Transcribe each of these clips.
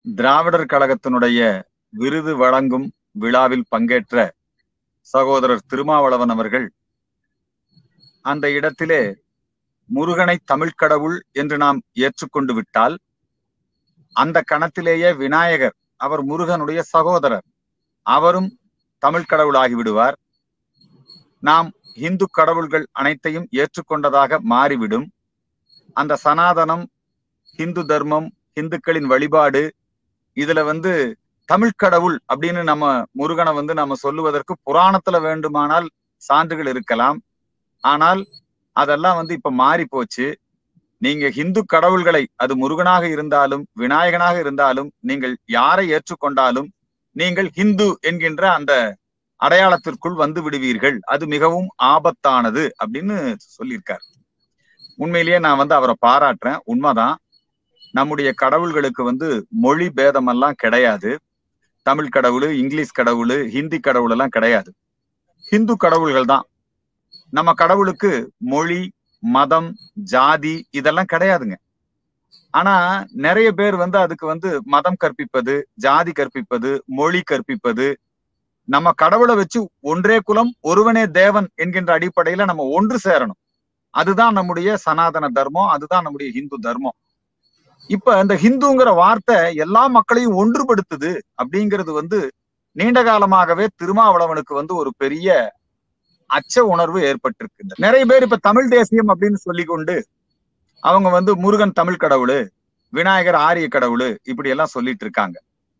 திராவிடர் கழகத்தினுடைய விருது வழங்கும் விழாவில் பங்கேற்ற சகோதரர் திருமாவளவன் அவர்கள் அந்த இடத்திலே முருகனை தமிழ் கடவுள் என்று நாம் ஏற்றுக்கொண்டு விட்டால் அந்த கணத்திலேயே விநாயகர் அவர் முருகனுடைய சகோதரர் அவரும் தமிழ் கடவுளாகி விடுவார் நாம் இந்து கடவுள்கள் அனைத்தையும் ஏற்றுக்கொண்டதாக மாறிவிடும் அந்த சனாதனம் இந்து தர்மம் இந்துக்களின் வழிபாடு இதுல வந்து தமிழ் கடவுள் அப்படின்னு நம்ம முருகனை வந்து நம்ம சொல்லுவதற்கு புராணத்துல வேண்டுமானால் சான்றுகள் இருக்கலாம் ஆனால் அதெல்லாம் வந்து இப்ப மாறி போச்சு நீங்க இந்து கடவுள்களை அது முருகனாக இருந்தாலும் விநாயகனாக இருந்தாலும் நீங்கள் யாரை ஏற்றுக்கொண்டாலும் நீங்கள் ஹிந்து என்கின்ற அந்த அடையாளத்திற்குள் வந்து விடுவீர்கள் அது மிகவும் ஆபத்தானது அப்படின்னு சொல்லியிருக்கார் உண்மையிலேயே நான் வந்து அவரை பாராட்டுறேன் உண்மைதான் நம்முடைய கடவுள்களுக்கு வந்து மொழி பேதமெல்லாம் கிடையாது தமிழ் கடவுள் இங்கிலீஷ் கடவுள் ஹிந்தி கடவுள் எல்லாம் கிடையாது ஹிந்து கடவுள்கள் தான் நம்ம கடவுளுக்கு மொழி மதம் ஜாதி இதெல்லாம் கிடையாதுங்க ஆனா நிறைய பேர் வந்து அதுக்கு வந்து மதம் கற்பிப்பது ஜாதி கற்பிப்பது மொழி கற்பிப்பது நம்ம கடவுளை வச்சு ஒன்றே குலம் ஒருவனே தேவன் என்கின்ற அடிப்படையில நம்ம ஒன்று சேரணும் அதுதான் நம்முடைய சனாதன தர்மம் அதுதான் நம்முடைய ஹிந்து தர்மம் இப்ப இந்த ஹிந்துங்கிற வார்த்தை எல்லா மக்களையும் ஒன்றுபடுத்துது அப்படிங்கிறது வந்து நீண்ட காலமாகவே திருமாவளவனுக்கு வந்து ஒரு பெரிய அச்ச உணர்வு ஏற்பட்டிருக்கு நிறைய பேர் இப்ப தமிழ் தேசியம் அப்படின்னு சொல்லி கொண்டு அவங்க வந்து முருகன் தமிழ் கடவுள் விநாயகர் ஆரிய கடவுள் இப்படி எல்லாம் சொல்லிட்டு இருக்காங்க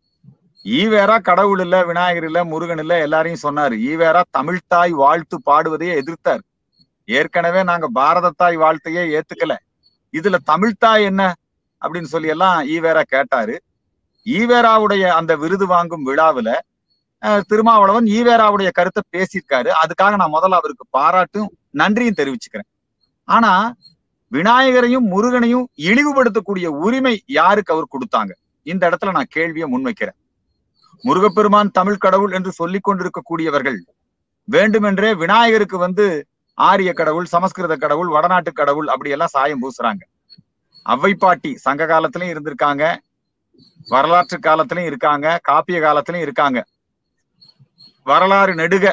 ஈவேரா கடவுள் இல்ல விநாயகர் இல்ல முருகன் இல்ல எல்லாரையும் சொன்னாரு ஈவேரா தமிழ்தாய் வாழ்த்து பாடுவதையே எதிர்த்தார் ஏற்கனவே நாங்க பாரதத்தாய் வாழ்த்தையே ஏத்துக்கல இதுல தமிழ்தாய் என்ன அப்படின்னு சொல்லி எல்லாம் ஈவேரா கேட்டாரு ஈவேராவுடைய அந்த விருது வாங்கும் விழாவுல திருமாவளவன் ஈவேராவுடைய கருத்தை பேசியிருக்காரு அதுக்காக நான் முதல்ல அவருக்கு பாராட்டும் நன்றியும் தெரிவிச்சுக்கிறேன் ஆனா விநாயகரையும் முருகனையும் இழிவுபடுத்தக்கூடிய உரிமை யாருக்கு அவர் கொடுத்தாங்க இந்த இடத்துல நான் கேள்வியை முன்வைக்கிறேன் முருகப்பெருமான் தமிழ் கடவுள் என்று சொல்லிக் கொண்டிருக்கக்கூடியவர்கள் வேண்டுமென்றே விநாயகருக்கு வந்து ஆரிய கடவுள் சமஸ்கிருத கடவுள் வடநாட்டு கடவுள் அப்படி எல்லாம் சாயம் பூசுறாங்க அவ்வை பாட்டி சங்க காலத்திலயும் இருந்திருக்காங்க வரலாற்று காலத்திலயும் இருக்காங்க காப்பிய காலத்திலயும் இருக்காங்க வரலாறு நெடுக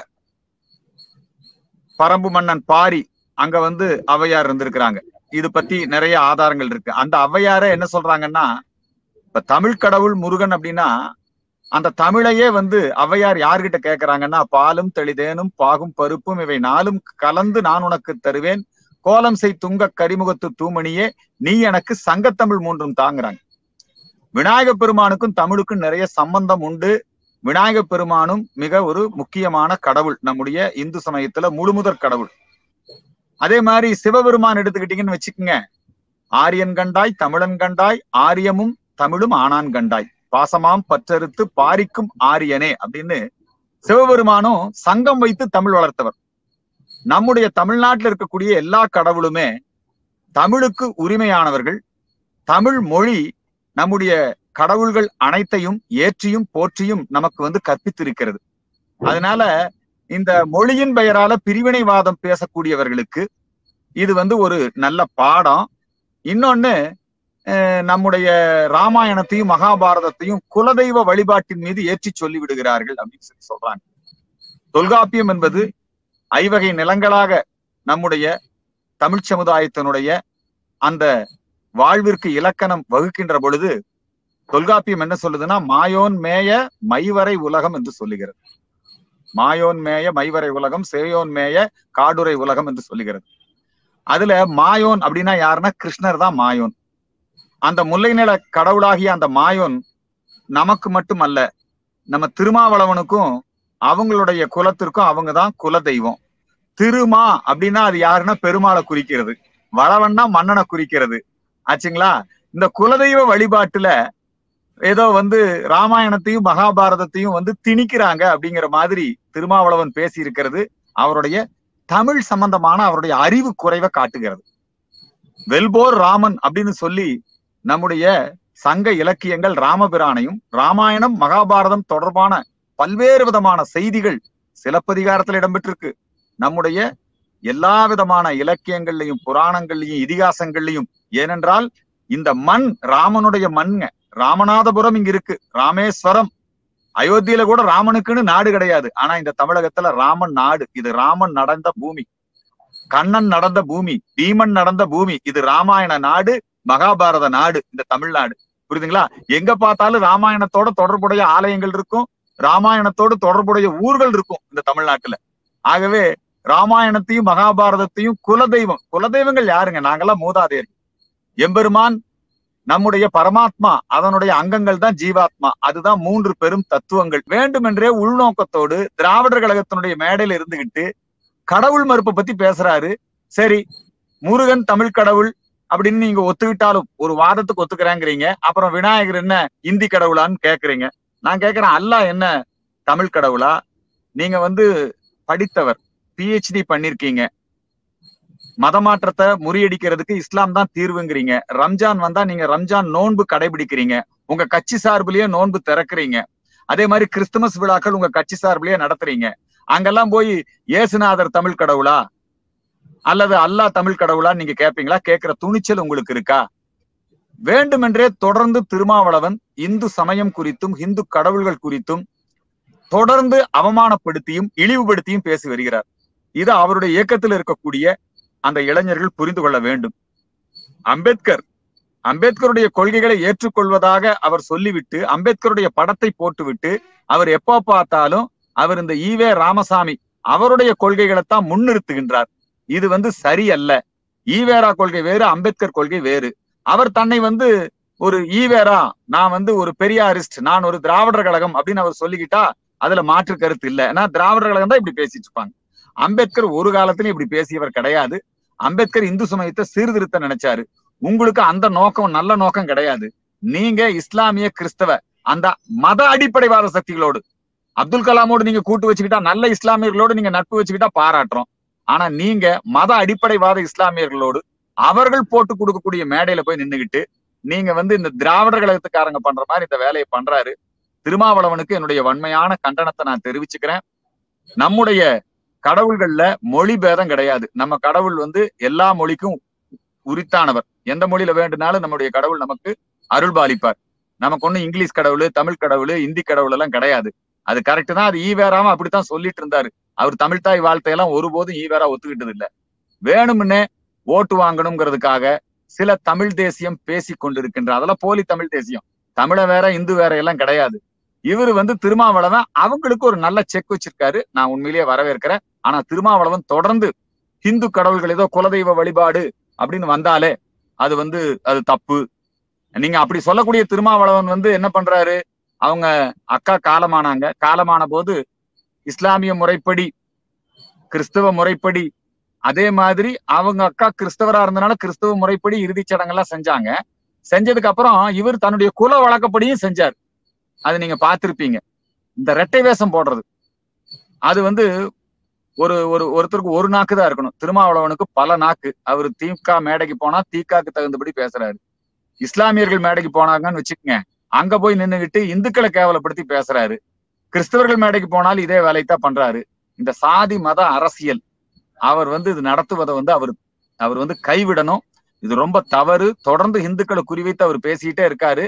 பரம்பு மன்னன் பாரி அங்க வந்து ஔவையார் இருந்திருக்கிறாங்க இது பத்தி நிறைய ஆதாரங்கள் இருக்கு அந்த ஔவையார என்ன சொல்றாங்கன்னா இப்ப தமிழ் கடவுள் முருகன் அப்படின்னா அந்த தமிழையே வந்து ஔவையார் யார்கிட்ட கேட்கிறாங்கன்னா பாலும் தெளிதேனும் பாகும் பருப்பும் இவை நாளும் கலந்து நான் உனக்கு தருவேன் கோலம் செய் துங்க கரிமுகத்து தூமணியே நீ எனக்கு சங்கத்தமிழ் மூன்றும் தாங்குறாங்க விநாயக பெருமானுக்கும் தமிழுக்கும் நிறைய சம்பந்தம் உண்டு விநாயக பெருமானும் மிக ஒரு முக்கியமான கடவுள் நம்முடைய இந்து சமயத்துல முழுமுதற் கடவுள் அதே மாதிரி சிவபெருமான் எடுத்துக்கிட்டீங்கன்னு வச்சுக்கோங்க ஆரியன் கண்டாய் தமிழன் கண்டாய் ஆரியமும் தமிழும் ஆனான் கண்டாய் பாசமாம் பற்றறுத்து பாரிக்கும் ஆரியனே அப்படின்னு சிவபெருமானும் சங்கம் வைத்து தமிழ் வளர்த்தவர் நம்முடைய தமிழ்நாட்டில் இருக்கக்கூடிய எல்லா கடவுளுமே தமிழுக்கு உரிமையானவர்கள் தமிழ் மொழி நம்முடைய கடவுள்கள் அனைத்தையும் ஏற்றியும் போற்றியும் நமக்கு வந்து கற்பித்திருக்கிறது அதனால இந்த மொழியின் பெயரால பிரிவினைவாதம் பேசக்கூடியவர்களுக்கு இது வந்து ஒரு நல்ல பாடம் இன்னொன்னு நம்முடைய ராமாயணத்தையும் மகாபாரதத்தையும் குலதெய்வ வழிபாட்டின் மீது ஏற்றி சொல்லி விடுகிறார்கள் அப்படின்னு சொல்லி சொல்றாங்க தொல்காப்பியம் என்பது ஐவகை நிலங்களாக நம்முடைய தமிழ் சமுதாயத்தினுடைய அந்த வாழ்விற்கு இலக்கணம் வகுக்கின்ற பொழுது தொல்காப்பியம் என்ன சொல்லுதுன்னா மாயோன் மேய மைவரை உலகம் என்று சொல்லுகிறது மாயோன் மேய மைவரை உலகம் சேயோன் மேய காடுரை உலகம் என்று சொல்லுகிறது அதுல மாயோன் அப்படின்னா யாருன்னா கிருஷ்ணர் தான் மாயோன் அந்த முல்லை நில கடவுளாகிய அந்த மாயோன் நமக்கு மட்டுமல்ல நம்ம திருமாவளவனுக்கும் அவங்களுடைய குலத்திற்கும் அவங்க தான் குல தெய்வம் திருமா அப்படின்னா அது யாருன்னா பெருமாளை குறிக்கிறது வளவன்னா மன்னனை குறிக்கிறது ஆச்சுங்களா இந்த குலதெய்வ வழிபாட்டுல ஏதோ வந்து ராமாயணத்தையும் மகாபாரதத்தையும் வந்து திணிக்கிறாங்க அப்படிங்கிற மாதிரி திருமாவளவன் பேசி இருக்கிறது அவருடைய தமிழ் சம்பந்தமான அவருடைய அறிவு குறைவை காட்டுகிறது வெல்போர் ராமன் அப்படின்னு சொல்லி நம்முடைய சங்க இலக்கியங்கள் ராமபிரானையும் ராமாயணம் மகாபாரதம் தொடர்பான பல்வேறு விதமான செய்திகள் சிலப்பதிகாரத்தில் இடம்பெற்றிருக்கு நம்முடைய எல்லா விதமான இலக்கியங்கள்லையும் புராணங்கள்லையும் இதிகாசங்கள்லையும் ஏனென்றால் இந்த மண் ராமனுடைய மண்ங்க ராமநாதபுரம் இங்க இருக்கு ராமேஸ்வரம் அயோத்தியில கூட ராமனுக்குன்னு நாடு கிடையாது ஆனா இந்த தமிழகத்துல ராமன் நாடு இது ராமன் நடந்த பூமி கண்ணன் நடந்த பூமி பீமன் நடந்த பூமி இது ராமாயண நாடு மகாபாரத நாடு இந்த தமிழ்நாடு புரியுதுங்களா எங்க பார்த்தாலும் ராமாயணத்தோட தொடர்புடைய ஆலயங்கள் இருக்கும் ராமாயணத்தோடு தொடர்புடைய ஊர்கள் இருக்கும் இந்த தமிழ்நாட்டுல ஆகவே ராமாயணத்தையும் மகாபாரதத்தையும் குலதெய்வம் குலதெய்வங்கள் யாருங்க நாங்கெல்லாம் மூதாதையர் எம்பெருமான் நம்முடைய பரமாத்மா அதனுடைய அங்கங்கள் தான் ஜீவாத்மா அதுதான் மூன்று பெரும் தத்துவங்கள் வேண்டுமென்றே உள்நோக்கத்தோடு திராவிடர் கழகத்தினுடைய மேடையில இருந்துகிட்டு கடவுள் மறுப்பை பத்தி பேசுறாரு சரி முருகன் தமிழ் கடவுள் அப்படின்னு நீங்க ஒத்துக்கிட்டாலும் ஒரு வாதத்துக்கு ஒத்துக்கிறேங்கிறீங்க அப்புறம் விநாயகர் என்ன இந்தி கடவுளான்னு கேக்குறீங்க நான் கேக்குறேன் அல்லாஹ் என்ன தமிழ் கடவுளா நீங்க வந்து படித்தவர் பிஹெச்டி பண்ணிருக்கீங்க மதமாற்றத்தை முறியடிக்கிறதுக்கு இஸ்லாம் தான் தீர்வுங்கிறீங்க ரம்ஜான் வந்தா நீங்க ரம்ஜான் நோன்பு கடைபிடிக்கிறீங்க உங்க கட்சி சார்பிலேயே நோன்பு திறக்கிறீங்க அதே மாதிரி கிறிஸ்துமஸ் விழாக்கள் உங்க கட்சி சார்பிலேயே நடத்துறீங்க அங்கெல்லாம் போய் இயேசுநாதர் தமிழ் கடவுளா அல்லது அல்லாஹ் தமிழ் கடவுளா நீங்க கேட்பீங்களா கேட்கிற துணிச்சல் உங்களுக்கு இருக்கா வேண்டுமென்றே தொடர்ந்து திருமாவளவன் இந்து சமயம் குறித்தும் இந்து கடவுள்கள் குறித்தும் தொடர்ந்து அவமானப்படுத்தியும் இழிவுபடுத்தியும் பேசி வருகிறார் இது அவருடைய இயக்கத்தில் இருக்கக்கூடிய அந்த இளைஞர்கள் புரிந்து கொள்ள வேண்டும் அம்பேத்கர் அம்பேத்கருடைய கொள்கைகளை ஏற்றுக்கொள்வதாக அவர் சொல்லிவிட்டு அம்பேத்கருடைய படத்தை போட்டுவிட்டு அவர் எப்ப பார்த்தாலும் அவர் இந்த ஈவே ராமசாமி அவருடைய கொள்கைகளை தான் முன்னிறுத்துகின்றார் இது வந்து சரியல்ல ஈவேரா கொள்கை வேறு அம்பேத்கர் கொள்கை வேறு அவர் தன்னை வந்து ஒரு ஈவேரா நான் வந்து ஒரு பெரியாரிஸ்ட் நான் ஒரு திராவிடர் கழகம் அப்படின்னு அவர் சொல்லிக்கிட்டா அதுல மாற்று கருத்து இல்ல ஏன்னா திராவிடர் கழகம் தான் இப்படி பேசிட்டு இருப்பாங்க அம்பேத்கர் ஒரு காலத்திலும் இப்படி பேசியவர் கிடையாது அம்பேத்கர் இந்து சமயத்தை சீர்திருத்த நினைச்சாரு உங்களுக்கு அந்த நோக்கம் நல்ல நோக்கம் கிடையாது நீங்க இஸ்லாமிய கிறிஸ்தவ அந்த மத அடிப்படைவாத சக்திகளோடு அப்துல் கலாமோடு நீங்க கூட்டு வச்சுக்கிட்டா நல்ல இஸ்லாமியர்களோடு நீங்க நட்பு வச்சுக்கிட்டா பாராட்டுறோம் ஆனா நீங்க மத அடிப்படைவாத இஸ்லாமியர்களோடு அவர்கள் போட்டு கொடுக்கக்கூடிய மேடையில போய் நின்னுகிட்டு நீங்க வந்து இந்த திராவிடர் கழகத்துக்காரங்க பண்ற மாதிரி இந்த வேலையை பண்றாரு திருமாவளவனுக்கு என்னுடைய வன்மையான கண்டனத்தை நான் தெரிவிச்சுக்கிறேன் நம்முடைய கடவுள்கள்ல மொழி பேதம் கிடையாது நம்ம கடவுள் வந்து எல்லா மொழிக்கும் உரித்தானவர் எந்த மொழியில வேண்டுனாலும் நம்முடைய கடவுள் நமக்கு அருள் பாலிப்பார் நமக்கு ஒண்ணு இங்கிலீஷ் கடவுள் தமிழ் கடவுள் இந்தி கடவுள் எல்லாம் கிடையாது அது கரெக்ட் தான் அது ஈவேராம அப்படித்தான் சொல்லிட்டு இருந்தாரு அவர் தமிழ்தாய் வாழ்த்தையெல்லாம் ஒருபோதும் ஈவேரா ஒத்துக்கிட்டது இல்ல வேணும்னே ஓட்டு வாங்கணுங்கிறதுக்காக சில தமிழ் தேசியம் பேசி கொண்டிருக்கின்ற அதெல்லாம் போலி தமிழ் தேசியம் தமிழ வேற இந்து வேற எல்லாம் கிடையாது இவர் வந்து திருமாவளவன் அவங்களுக்கு ஒரு நல்ல செக் வச்சிருக்காரு நான் உண்மையிலேயே வரவேற்கிறேன் ஆனா திருமாவளவன் தொடர்ந்து ஹிந்து கடவுள்கள் ஏதோ குலதெய்வ வழிபாடு அப்படின்னு வந்தாலே அது வந்து அது தப்பு நீங்க அப்படி சொல்லக்கூடிய திருமாவளவன் வந்து என்ன பண்றாரு அவங்க அக்கா காலமானாங்க காலமான போது இஸ்லாமிய முறைப்படி கிறிஸ்தவ முறைப்படி அதே மாதிரி அவங்க அக்கா கிறிஸ்தவரா இருந்தனால கிறிஸ்தவ முறைப்படி இறுதிச் சடங்கெல்லாம் செஞ்சாங்க செஞ்சதுக்கு அப்புறம் இவர் தன்னுடைய குல வழக்கப்படியும் செஞ்சார் அது நீங்க பார்த்திருப்பீங்க இந்த ரெட்டை வேஷம் போடுறது அது வந்து ஒரு ஒரு ஒருத்தருக்கு ஒரு நாக்கு தான் இருக்கணும் திருமாவளவனுக்கு பல நாக்கு அவர் திமுக மேடைக்கு போனா தீக்காக்கு தகுந்தபடி பேசுறாரு இஸ்லாமியர்கள் மேடைக்கு போனாங்கன்னு வச்சுக்கோங்க அங்க போய் நின்னுகிட்டு இந்துக்களை கேவலப்படுத்தி பேசுறாரு கிறிஸ்தவர்கள் மேடைக்கு போனாலும் இதே வேலையை தான் பண்றாரு இந்த சாதி மத அரசியல் அவர் வந்து இது நடத்துவதை வந்து அவர் அவர் வந்து கைவிடணும் இது ரொம்ப தவறு தொடர்ந்து இந்துக்களை குறிவைத்து அவர் பேசிக்கிட்டே இருக்காரு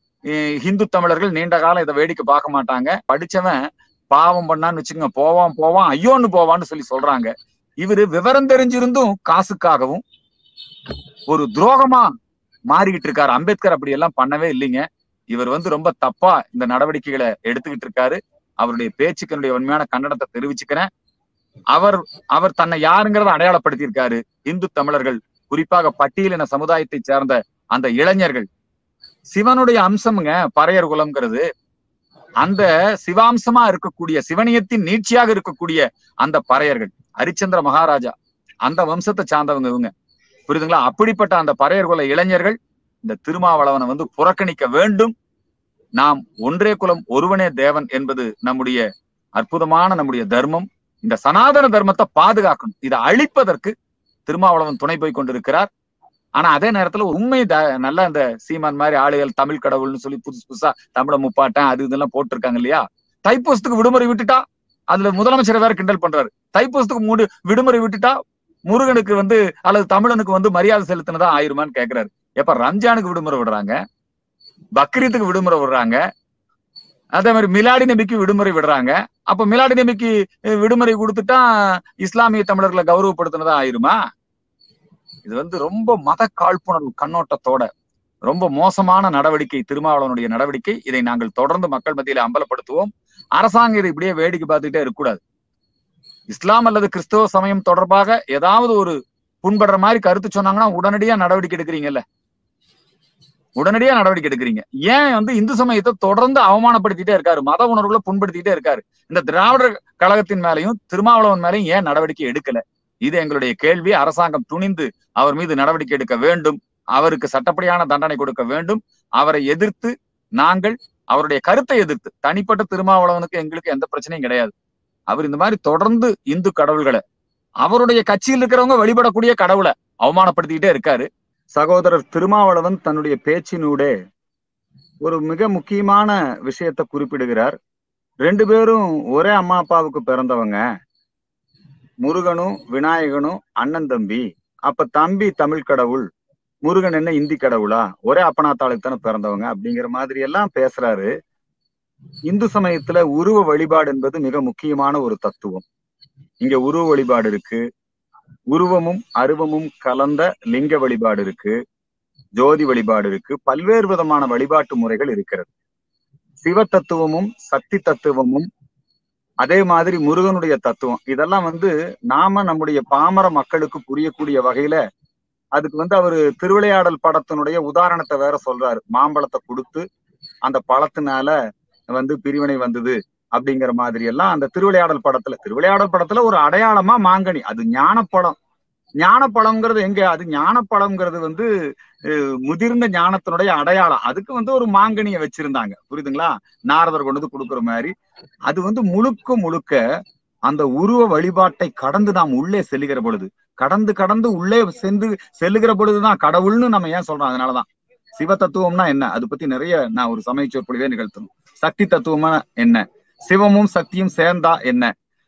ஹிந்து தமிழர்கள் நீண்ட காலம் இதை வேடிக்கை பார்க்க மாட்டாங்க படிச்சவன் பாவம் பண்ணான்னு வச்சுக்கோங்க போவான் போவான் ஐயோன்னு போவான்னு சொல்லி சொல்றாங்க இவரு விவரம் தெரிஞ்சிருந்தும் காசுக்காகவும் ஒரு துரோகமா மாறிக்கிட்டு இருக்காரு அம்பேத்கர் அப்படி எல்லாம் பண்ணவே இல்லைங்க இவர் வந்து ரொம்ப தப்பா இந்த நடவடிக்கைகளை எடுத்துக்கிட்டு இருக்காரு அவருடைய பேச்சுக்கு என்னுடைய உண்மையான கண்டனத்தை தெரிவிச்சுக்கிறேன் அவர் அவர் தன்னை யாருங்கிறத அடையாளப்படுத்தியிருக்காரு இந்து தமிழர்கள் குறிப்பாக பட்டியலின சமுதாயத்தை சேர்ந்த அந்த இளைஞர்கள் சிவனுடைய அம்சம்ங்க பறையர் குலம்ங்கிறது அந்த சிவாம்சமா இருக்கக்கூடிய சிவனியத்தின் நீட்சியாக இருக்கக்கூடிய அந்த பறையர்கள் ஹரிச்சந்திர மகாராஜா அந்த வம்சத்தை சார்ந்தவங்க இவங்க புரியுதுங்களா அப்படிப்பட்ட அந்த பறையர் குல இளைஞர்கள் இந்த திருமாவளவனை வந்து புறக்கணிக்க வேண்டும் நாம் ஒன்றே குலம் ஒருவனே தேவன் என்பது நம்முடைய அற்புதமான நம்முடைய தர்மம் இந்த சனாதன தர்மத்தை பாதுகாக்கணும் இதை அழிப்பதற்கு திருமாவளவன் துணை போய் கொண்டிருக்கிறார் ஆனா அதே நேரத்துல உண்மை நல்ல அந்த சீமான் மாதிரி ஆளுகள் தமிழ் கடவுள்னு சொல்லி புதுசு புதுசா தமிழ முப்பாட்டன் அது இதெல்லாம் போட்டிருக்காங்க இல்லையா தைப்பூசத்துக்கு விடுமுறை விட்டுட்டா அதுல முதலமைச்சர் வேற கிண்டல் பண்றாரு தைப்பூசத்துக்கு மூடு விடுமுறை விட்டுட்டா முருகனுக்கு வந்து அல்லது தமிழனுக்கு வந்து மரியாதை செலுத்தினதா ஆயிருமான்னு கேக்குறாரு எப்ப ரம்ஜானுக்கு விடுமுறை விடுறாங்க பக்ரீத்துக்கு விடுமுறை விடுறாங்க அதே மாதிரி மிலாடி நபிக்கு விடுமுறை விடுறாங்க அப்ப மிலாடி நபிக்கு அஹ், விடுமுறை கொடுத்துட்டா இஸ்லாமிய தமிழர்களை கௌரவப்படுத்தினதா ஆயிருமா இது வந்து ரொம்ப மத காழ்ப்புணர்வு கண்ணோட்டத்தோட ரொம்ப மோசமான நடவடிக்கை திருமாவளவனுடைய நடவடிக்கை இதை நாங்கள் தொடர்ந்து மக்கள் மத்தியில அம்பலப்படுத்துவோம் அரசாங்கம் இதை இப்படியே வேடிக்கை பார்த்துக்கிட்டே இருக்கக்கூடாது இஸ்லாம் அல்லது கிறிஸ்தவ சமயம் தொடர்பாக ஏதாவது ஒரு புண்படுற மாதிரி கருத்து சொன்னாங்கன்னா உடனடியா நடவடிக்கை எடுக்கிறீங்கல்ல உடனடியா நடவடிக்கை எடுக்கிறீங்க ஏன் வந்து இந்து சமயத்தை தொடர்ந்து அவமானப்படுத்திட்டே இருக்காரு மத உணர்வுகளை புண்படுத்திட்டே இருக்காரு இந்த திராவிடர் கழகத்தின் மேலையும் திருமாவளவன் மேலையும் ஏன் நடவடிக்கை எடுக்கல இது எங்களுடைய கேள்வி அரசாங்கம் துணிந்து அவர் மீது நடவடிக்கை எடுக்க வேண்டும் அவருக்கு சட்டப்படியான தண்டனை கொடுக்க வேண்டும் அவரை எதிர்த்து நாங்கள் அவருடைய கருத்தை எதிர்த்து தனிப்பட்ட திருமாவளவனுக்கு எங்களுக்கு எந்த பிரச்சனையும் கிடையாது அவர் இந்த மாதிரி தொடர்ந்து இந்து கடவுள்களை அவருடைய கட்சியில் இருக்கிறவங்க வழிபடக்கூடிய கடவுளை அவமானப்படுத்திக்கிட்டே இருக்காரு சகோதரர் திருமாவளவன் தன்னுடைய பேச்சினூடே ஒரு மிக முக்கியமான விஷயத்தை குறிப்பிடுகிறார் ரெண்டு பேரும் ஒரே அம்மா அப்பாவுக்கு பிறந்தவங்க முருகனும் விநாயகனும் அண்ணன் தம்பி அப்ப தம்பி தமிழ் கடவுள் முருகன் என்ன இந்தி கடவுளா ஒரே அப்பனாத்தாளுக்கு தானே பிறந்தவங்க அப்படிங்கிற மாதிரி எல்லாம் பேசுறாரு இந்து சமயத்துல உருவ வழிபாடு என்பது மிக முக்கியமான ஒரு தத்துவம் இங்க உருவ வழிபாடு இருக்கு உருவமும் அருவமும் கலந்த லிங்க வழிபாடு இருக்கு ஜோதி வழிபாடு இருக்கு பல்வேறு விதமான வழிபாட்டு முறைகள் இருக்கிறது சிவ தத்துவமும் சக்தி தத்துவமும் அதே மாதிரி முருகனுடைய தத்துவம் இதெல்லாம் வந்து நாம நம்முடைய பாமர மக்களுக்கு புரியக்கூடிய வகையில அதுக்கு வந்து அவரு திருவிளையாடல் படத்தினுடைய உதாரணத்தை வேற சொல்றாரு மாம்பழத்தை கொடுத்து அந்த பழத்தினால வந்து பிரிவினை வந்தது அப்படிங்கிற மாதிரி எல்லாம் அந்த திருவிளையாடல் படத்துல திருவிளையாடல் படத்துல ஒரு அடையாளமா மாங்கனி அது ஞானப்படம் ஞானப்பழம்ங்கிறது எங்க அது ஞானப்பழம்ங்கிறது வந்து அஹ், முதிர்ந்த ஞானத்தினுடைய அடையாளம் அதுக்கு வந்து ஒரு மாங்கனியை வச்சிருந்தாங்க புரியுதுங்களா நாரதர் கொண்டு வந்து கொடுக்குற மாதிரி அது வந்து முழுக்க முழுக்க அந்த உருவ வழிபாட்டை கடந்து நாம் உள்ளே செல்லுகிற பொழுது கடந்து கடந்து உள்ளே சென்று செல்லுகிற பொழுதுதான் கடவுள்னு நம்ம ஏன் சொல்றோம் அதனாலதான் சிவ தத்துவம்னா என்ன அது பத்தி நிறைய நான் ஒரு சமய சொற்பொழிவே நிகழ்த்தணும் சக்தி தத்துவமா என்ன சிவமும் சக்தியும் சேர்ந்தா என்ன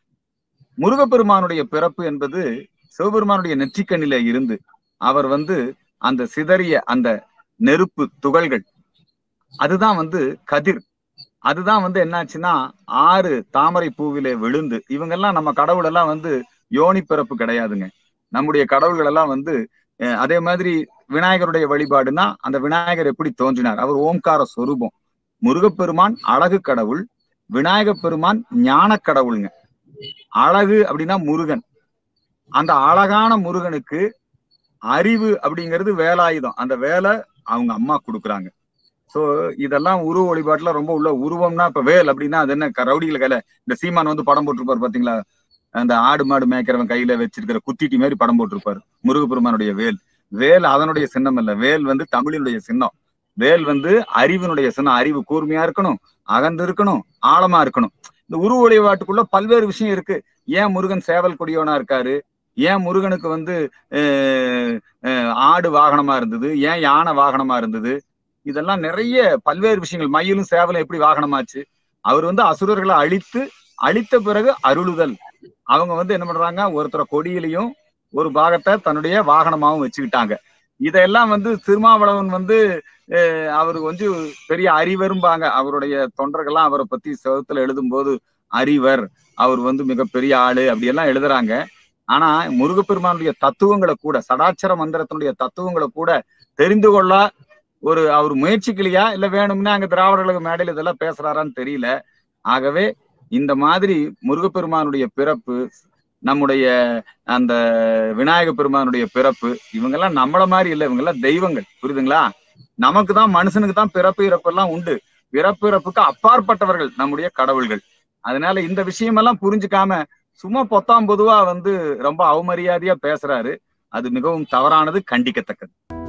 முருகப்பெருமானுடைய பிறப்பு என்பது சிவபெருமானுடைய நெற்றிக்கண்ணில இருந்து அவர் வந்து அந்த சிதறிய அந்த நெருப்பு துகள்கள் அதுதான் வந்து கதிர் அதுதான் வந்து என்னாச்சுன்னா ஆறு தாமரை பூவிலே விழுந்து இவங்கெல்லாம் நம்ம கடவுள் எல்லாம் வந்து யோனி பிறப்பு கிடையாதுங்க நம்முடைய கடவுள்கள் எல்லாம் வந்து அஹ், அதே மாதிரி விநாயகருடைய வழிபாடுனா அந்த விநாயகர் எப்படி தோன்றினார் அவர் ஓம்கார சொரூபம் முருகப்பெருமான் அழகு கடவுள் விநாயக பெருமான் ஞான கடவுளுங்க அழகு அப்படின்னா முருகன் அந்த அழகான முருகனுக்கு அறிவு அப்படிங்கிறது வேலாயுதம் அந்த வேலை அவங்க அம்மா கொடுக்குறாங்க சோ இதெல்லாம் உருவ வழிபாட்டுல ரொம்ப உள்ள உருவம்னா இப்ப வேல் அப்படின்னா அது என்ன க- ரவுடிகள கையில இந்த சீமான் வந்து படம் போட்டிருப்பாரு பாத்தீங்களா அந்த ஆடு மாடு மேய்க்கிறவன் கையில வச்சிருக்கிற குத்திட்டி மாதிரி படம் போட்டிருப்பாரு முருகப்பெருமானுடைய வேல் வேல் அதனுடைய சின்னம் இல்ல வேல் வந்து தமிழினுடைய சின்னம் வேல் வந்து அறிவினுடைய சின்னம் அறிவு கூர்மையா இருக்கணும் அகந்து இருக்கணும் ஆழமா இருக்கணும் இந்த உருவ வழிபாட்டுக்குள்ள பல்வேறு விஷயம் இருக்கு ஏன் முருகன் சேவல் கொடியோனா இருக்காரு ஏன் முருகனுக்கு வந்து அஹ், அஹ், ஆடு வாகனமா இருந்தது ஏன் யானை வாகனமா இருந்தது இதெல்லாம் நிறைய பல்வேறு விஷயங்கள் மயிலும் சேவலும் எப்படி வாகனமாச்சு அவர் வந்து அசுரர்களை அழித்து அழித்த பிறகு அருளுதல் அவங்க வந்து என்ன பண்றாங்க ஒருத்தர கொடியிலையும் ஒரு பாகத்தை தன்னுடைய வாகனமாவும் வச்சுக்கிட்டாங்க இதெல்லாம் வந்து திருமாவளவன் வந்து அஹ், அவருக்கு வந்து பெரிய அறிவரும்பாங்க அவருடைய தொண்டர்கள்லாம் அவரை பத்தி செவத்துல எழுதும்போது அறிவர் அவர் வந்து மிகப்பெரிய ஆளு அப்படியெல்லாம் எழுதுறாங்க ஆனா முருகப்பெருமானுடைய தத்துவங்களை கூட சடாட்சர மந்திரத்தினுடைய தத்துவங்களை கூட தெரிந்து கொள்ள ஒரு அவர் முயற்சிக்கலையா இல்ல வேணும்னா அங்க திராவிடர்களுக்கு மேடையில் இதெல்லாம் பேசுறாரான்னு தெரியல ஆகவே இந்த மாதிரி முருகப்பெருமானுடைய பிறப்பு நம்முடைய அந்த விநாயக பெருமானுடைய பிறப்பு இவங்கெல்லாம் நம்மள மாதிரி இல்ல இவங்கெல்லாம் தெய்வங்கள் புரியுதுங்களா நமக்கு தான் மனுஷனுக்கு தான் பிறப்பு இறப்பு எல்லாம் உண்டு பிறப்பு இறப்புக்கு அப்பாற்பட்டவர்கள் நம்முடைய கடவுள்கள் அதனால இந்த விஷயமெல்லாம் புரிஞ்சுக்காம சும்மா பொத்தாம் பொதுவா வந்து ரொம்ப அவமரியாதையா பேசுறாரு அது மிகவும் தவறானது கண்டிக்கத்தக்கது